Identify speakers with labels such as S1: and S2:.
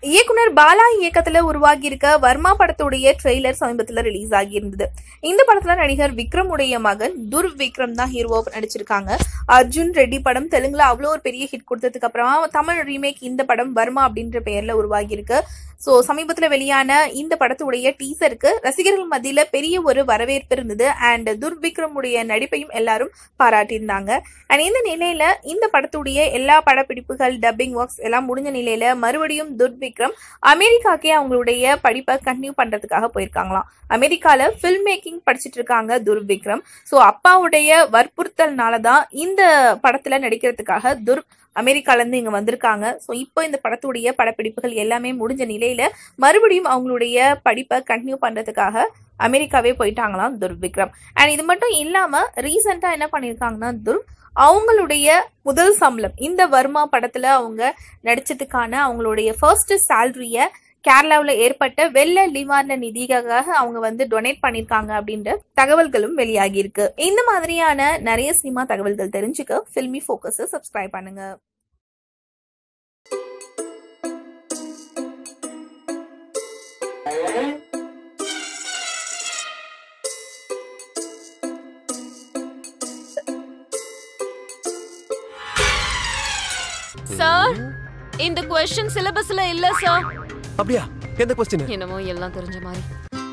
S1: இயக்குனர் பாலா இயக்கத்துல உருவாகி இருக்க வர்மா படத்துடைய ட்ரெய்லர் சமீபத்துல ரிலீஸ் ஆகியிருந்தது இந்த படத்துல நடிகர் விக்ரம் உடைய மகன் துர் விக்ரம் தான் ஹீரோவா நடிச்சிருக்காங்க அர்ஜுன் ரெட்டி படம் தெலுங்குல அவ்வளோ ஒரு பெரிய ஹிட் கொடுத்ததுக்கு அப்புறமா தமிழ் ரீமேக் இந்த படம் வர்மா அப்படின்ற பெயர்ல உருவாகி இருக்கு ஸோ சமீபத்தில் வெளியான இந்த படத்துடைய டீசருக்கு ரசிகர்கள் மத்தியில பெரிய ஒரு வரவேற்பு இருந்தது அண்ட் துர்விக்ரம் உடைய நடிப்பையும் எல்லாரும் பாராட்டியிருந்தாங்க அண்ட் இந்த நிலையில இந்த படத்துடைய எல்லா படப்பிடிப்புகள் டப்பிங் ஒர்க்ஸ் எல்லாம் முடிஞ்ச நிலையில மறுபடியும் துர்விக்ரம் அமெரிக்காக்கே அவங்களுடைய படிப்பை கண்டினியூ பண்றதுக்காக போயிருக்காங்களாம் அமெரிக்கால ஃபில்ம் மேக்கிங் படிச்சிட்டு இருக்காங்க துர்விக்ரம் ஸோ அப்பாவுடைய வற்புறுத்தல்னால தான் இந்த படத்துல நடிக்கிறதுக்காக துர் அமெரிக்கால இருந்து இங்க வந்திருக்காங்க ஸோ இப்போ இந்த படத்துடைய படப்பிடிப்புகள் எல்லாமே முடிஞ்ச நிலையில மறுபடியும் அவங்களுடைய படிப்பை கண்டினியூ பண்றதுக்காக அமெரிக்காவே போயிட்டாங்களாம் துர்விக்ரம் அண்ட் இது மட்டும் இல்லாம ரீசெண்டா என்ன பண்ணியிருக்காங்கன்னா துர் அவங்களுடைய முதல் சம்பளம் இந்த வர்மா படத்துல அவங்க நடிச்சதுக்கான அவங்களுடைய ஃபர்ஸ்ட் சேலரிய கேரளாவில் ஏற்பட்ட வெள்ள நிவாரண நிதிக்காக அவங்க வந்து டொனேட் பண்ணிருக்காங்க அப்படின்ற தகவல்களும் வெளியாகி இருக்கு இந்த மாதிரியான நிறைய சினிமா தகவல்கள் தெரிஞ்சுக்க ஃபில்மி ஃபோக்கஸ் சப்ஸ்கிரைப் பண்ணுங்க
S2: சார் இந்த கொஸ்டின் சிலபஸ்ல இல்ல சார்
S3: அப்படியா எந்த கொஸ்டின்
S2: என்னமோ எல்லாம் தெரிஞ்ச மாதிரி